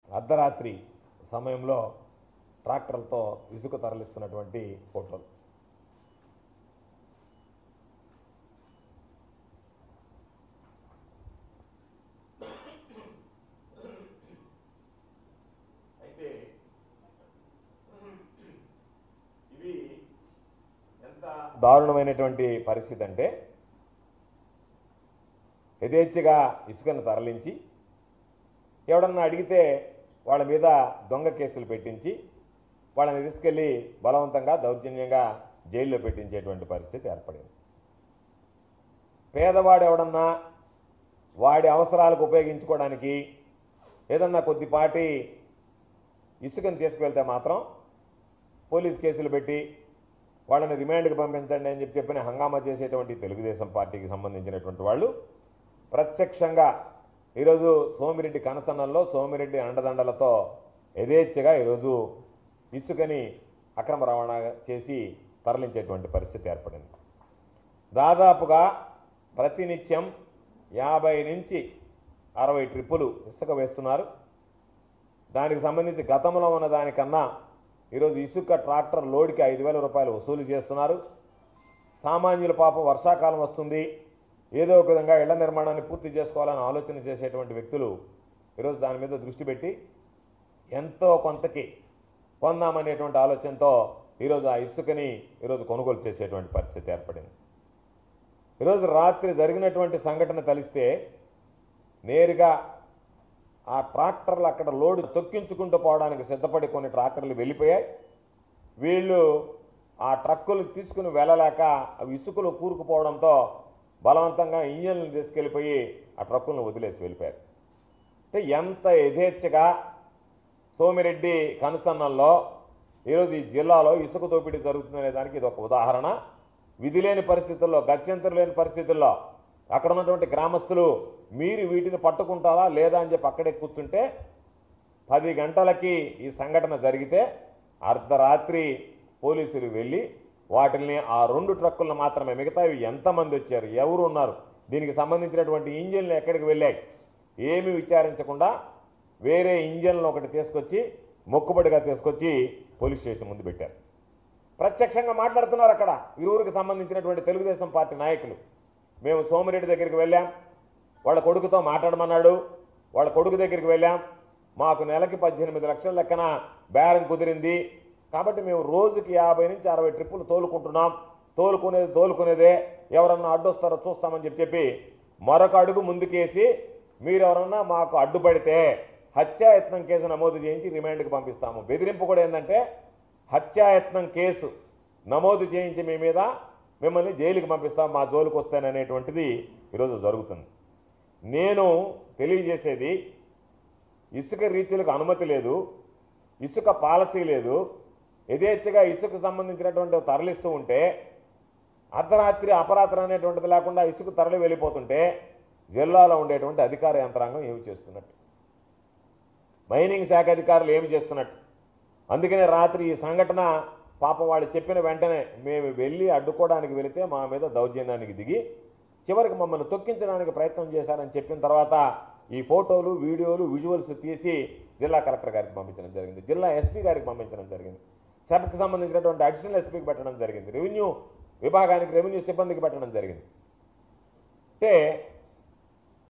అర్ధరాత్రి సమయంలో ట్రాక్టర్లతో ఇసుక తరలిస్తున్నటువంటి ఫోటోలు అయితే ఇది ఎంత దారుణమైనటువంటి పరిస్థితి అంటే యథేచ్ఛగా ఇసుకను తరలించి ఎవడన్నా అడిగితే వాళ్ళ మీద దొంగ కేసులు పెట్టించి వాళ్ళని తీసుకెళ్ళి బలవంతంగా దౌర్జన్యంగా జైల్లో పెట్టించేటువంటి పరిస్థితి ఏర్పడింది పేదవాడు ఎవడన్నా వాడి అవసరాలకు ఉపయోగించుకోవడానికి ఏదన్నా కొద్దిపాటి ఇసుకను తీసుకువెళ్తే మాత్రం పోలీస్ కేసులు పెట్టి వాళ్ళని రిమాండ్కి పంపించండి అని చెప్పి చెప్పిన హంగామా చేసేటువంటి తెలుగుదేశం పార్టీకి సంబంధించినటువంటి వాళ్ళు ప్రత్యక్షంగా ఈరోజు సోమిరెడ్డి కనసన్నంలో సోమిరెడ్డి అండదండలతో యథేచ్ఛగా ఈరోజు ఇసుకని అక్రమ రవాణా చేసి తరలించేటువంటి పరిస్థితి ఏర్పడింది దాదాపుగా ప్రతినిత్యం యాభై నుంచి అరవై ట్రిప్పులు ఇసుక వేస్తున్నారు దానికి సంబంధించి గతంలో ఉన్న దానికన్నా ఈరోజు ఇసుక ట్రాక్టర్ లోడ్కి ఐదు వేల రూపాయలు వసూలు చేస్తున్నారు సామాన్యుల పాపం వర్షాకాలం వస్తుంది ఏదో ఒక విధంగా ఇళ్ల నిర్మాణాన్ని పూర్తి చేసుకోవాలని ఆలోచన చేసేటువంటి వ్యక్తులు ఈరోజు దాని మీద దృష్టి పెట్టి ఎంతో కొంతకి కొందామనేటువంటి ఆలోచనతో ఈరోజు ఆ ఇసుకని ఈరోజు కొనుగోలు చేసేటువంటి పరిస్థితి ఏర్పడింది ఈరోజు రాత్రి జరిగినటువంటి సంఘటన తెలిస్తే నేరుగా ఆ ట్రాక్టర్లు అక్కడ లోడు తొక్కించుకుంటూ పోవడానికి సిద్ధపడి కొన్ని ట్రాక్టర్లు వెళ్ళిపోయాయి వీళ్ళు ఆ ట్రక్కులు తీసుకుని వెళ్ళలేక అవి ఇసుకలు కూరుకుపోవడంతో బలవంతంగా ఇంజన్లు తీసుకెళ్ళిపోయి ఆ ట్రక్కులను వదిలేసి వెళ్ళిపోయారు అంటే ఎంత యథేచ్ఛగా సోమిరెడ్డి కనుసన్నల్లో ఈరోజు ఈ జిల్లాలో ఇసుక దోపిడీ జరుగుతుందనే దానికి ఇది ఒక ఉదాహరణ విధి లేని పరిస్థితుల్లో గత్యంతరం లేని పరిస్థితుల్లో అక్కడ ఉన్నటువంటి గ్రామస్తులు మీరు వీటిని పట్టుకుంటారా లేదా అని చెప్పి అక్కడే కూర్చుంటే పది గంటలకి ఈ సంఘటన జరిగితే అర్ధరాత్రి పోలీసులు వెళ్ళి వాటిని ఆ రెండు ట్రక్కులను మాత్రమే మిగతావి ఎంతమంది వచ్చారు ఎవరు ఉన్నారు దీనికి సంబంధించినటువంటి ఇంజిన్లు ఎక్కడికి వెళ్ళాయి ఏమీ విచారించకుండా వేరే ఇంజన్లు ఒకటి తీసుకొచ్చి మొక్కుబడిగా తీసుకొచ్చి పోలీస్ స్టేషన్ ముందు పెట్టారు ప్రత్యక్షంగా మాట్లాడుతున్నారు అక్కడ ఇరువురికి సంబంధించినటువంటి తెలుగుదేశం పార్టీ నాయకులు మేము సోమిరెడ్డి దగ్గరికి వెళ్ళాం వాళ్ళ కొడుకుతో మాట్లాడమన్నాడు వాళ్ళ కొడుకు దగ్గరికి వెళ్ళాం మాకు నెలకి పద్దెనిమిది లక్షల లెక్కన బేరం కుదిరింది కాబట్టి మేము రోజుకి యాభై నుంచి అరవై ట్రిప్పులు తోలుకుంటున్నాం తోలుకునేది తోలుకునేదే ఎవరన్నా అడ్డొస్తారో చూస్తామని చెప్పి చెప్పి మరొక అడుగు ముందుకేసి మీరు ఎవరన్నా మాకు అడ్డుపడితే హత్యాయత్నం కేసు నమోదు చేయించి రిమాండ్కి పంపిస్తాము బెదిరింపు కూడా ఏంటంటే హత్యాయత్నం కేసు నమోదు చేయించి మీ మీద మిమ్మల్ని జైలుకి పంపిస్తాం మా జోలికి వస్తాననేటువంటిది ఈరోజు జరుగుతుంది నేను తెలియజేసేది ఇసుక రీచ్లకు అనుమతి లేదు ఇసుక పాలసీ లేదు యథేచ్ఛగా ఇసుక సంబంధించినటువంటి తరలిస్తూ ఉంటే అర్ధరాత్రి అపరాత్రి అనేటువంటిది లేకుండా ఇసుక తరలి వెళ్ళిపోతుంటే జిల్లాలో ఉండేటువంటి అధికార యంత్రాంగం ఏమి చేస్తున్నట్టు మైనింగ్ శాఖ అధికారులు ఏమి చేస్తున్నట్టు అందుకనే రాత్రి ఈ సంఘటన పాపం వాళ్ళు చెప్పిన వెంటనే మేము వెళ్ళి అడ్డుకోవడానికి వెళితే మా మీద దౌర్జన్యానికి దిగి చివరికి మమ్మల్ని తొక్కించడానికి ప్రయత్నం చేశారని చెప్పిన తర్వాత ఈ ఫోటోలు వీడియోలు విజువల్స్ తీసి జిల్లా కలెక్టర్ గారికి పంపించడం జరిగింది జిల్లా ఎస్పీ గారికి పంపించడం జరిగింది సభకు సంబంధించినటువంటి అడిషనల్ ఎస్పీకి పెట్టడం జరిగింది రెవెన్యూ విభాగానికి రెవెన్యూ సిబ్బందికి పెట్టడం జరిగింది అంటే